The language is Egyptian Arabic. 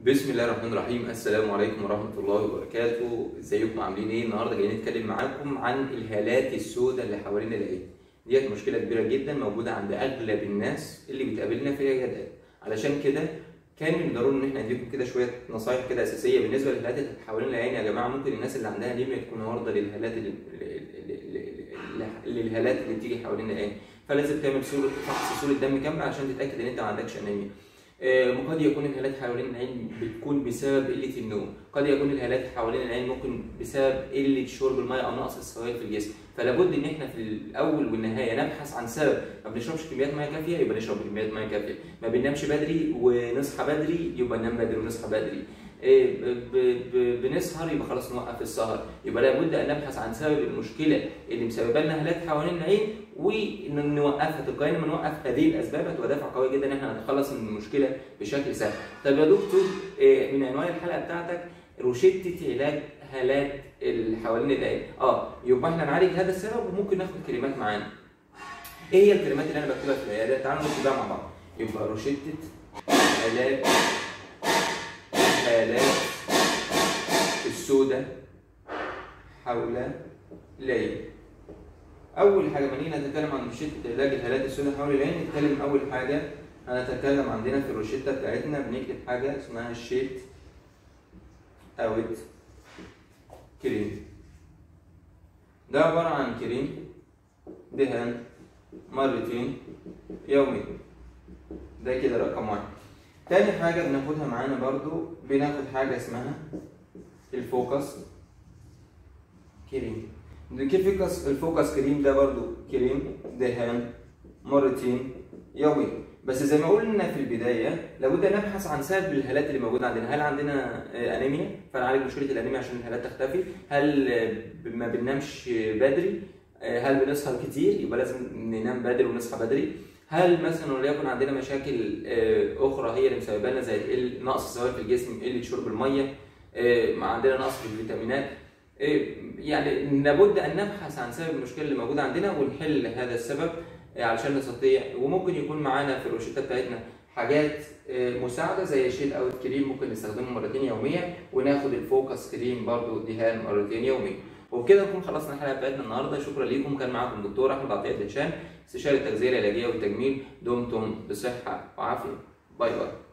بسم الله الرحمن الرحيم السلام عليكم ورحمة الله وبركاته ازيكم عاملين ايه النهارده جايين نتكلم معاكم عن الهالات السوداء اللي حوالين العين ديت مشكلة كبيرة جدا موجودة عند اغلب الناس اللي بتقابلنا في العيادات علشان كده كان من الضروري ان احنا نديكم كده شوية نصايح كده اساسية بالنسبة للهالات اللي حوالين العين يا جماعة ممكن الناس اللي عندها انيميا تكون عرضة للهالات اللي للهالات اللي بتيجي حوالين العين فلازم تعمل صورة فحص صورة دم كاملة عشان تتأكد ان انت ما عندكش انيميا قد يكون الهالات حوالين العين بتكون بسبب قلة النوم، قد يكون الهالات حوالين العين ممكن بسبب قلة شرب الماء أو نقص السوائل في الجسم، فلابد إن إحنا في الأول والنهاية نبحث عن سبب، ما بنشربش كميات مياه كافية يبقى نشرب كميات مياه كافية، ما بننامش بدري ونصحى بدري يبقى ننام بدري ونصحى بدري، بنسهر يبقى خلاص نوقف السهر، يبقى لابد أن نبحث عن سبب المشكلة اللي مسببه لنا هالات حوالين العين ونوقفها تلقائيا لما نوقف هذه الاسباب هتبقى دافع قوي جدا ان احنا نتخلص من المشكله بشكل سهل. طب يا دكتور من عنوان الحلقه بتاعتك روشته علاج هالات اللي حوالين العين. اه يبقى احنا نعالج هذا السبب وممكن ناخد كلمات معانا. ايه هي الكلمات اللي انا بكتبها في العياده؟ تعالوا نكتبها مع بعض. يبقى روشته علاج هالات السوداء حول العين. اول حاجه ما نيجي نتكلم عن روشته علاج الهالات السوداء حول العين نتكلم اول حاجه هنتكلم عندنا في الروشته بتاعتنا بنكتب حاجه اسمها الشيت اوت كريم ده عباره عن كريم دهان مرتين يوميا ده كده رقم واحد تاني حاجه بناخدها معانا برضو بناخد حاجه اسمها الفوكس كريم كيف الفوكس كريم ده برضو كريم دهان مرتين يوميا بس زي ما قلنا في البدايه لابد ان نبحث عن سبب الهالات اللي موجوده عندنا هل عندنا انيميا فنعالج مشكله الانيميا عشان الهالات تختفي هل ما بننامش بدري هل بنسهر كتير يبقى لازم ننام بدري ونصحى بدري هل مثلا وليكن عندنا مشاكل اخرى هي اللي مسببه لنا زي نقص السوائل في الجسم قله شرب الميه عندنا نقص في الفيتامينات يعني لابد ان نبحث عن سبب المشكله اللي موجوده عندنا ونحل هذا السبب علشان نستطيع وممكن يكون معانا في الروشته بتاعتنا حاجات مساعده زي شيل اوت كريم ممكن نستخدمه مرتين يوميا وناخد الفوكس كريم برضو دهان مرتين يوميا وبكده نكون خلصنا الحلقه بتاعتنا النهارده شكرا ليكم كان معاكم الدكتور احمد عطيه دهشان استشاري التغذيه العلاجيه والتجميل دمتم بصحه وعافيه باي باي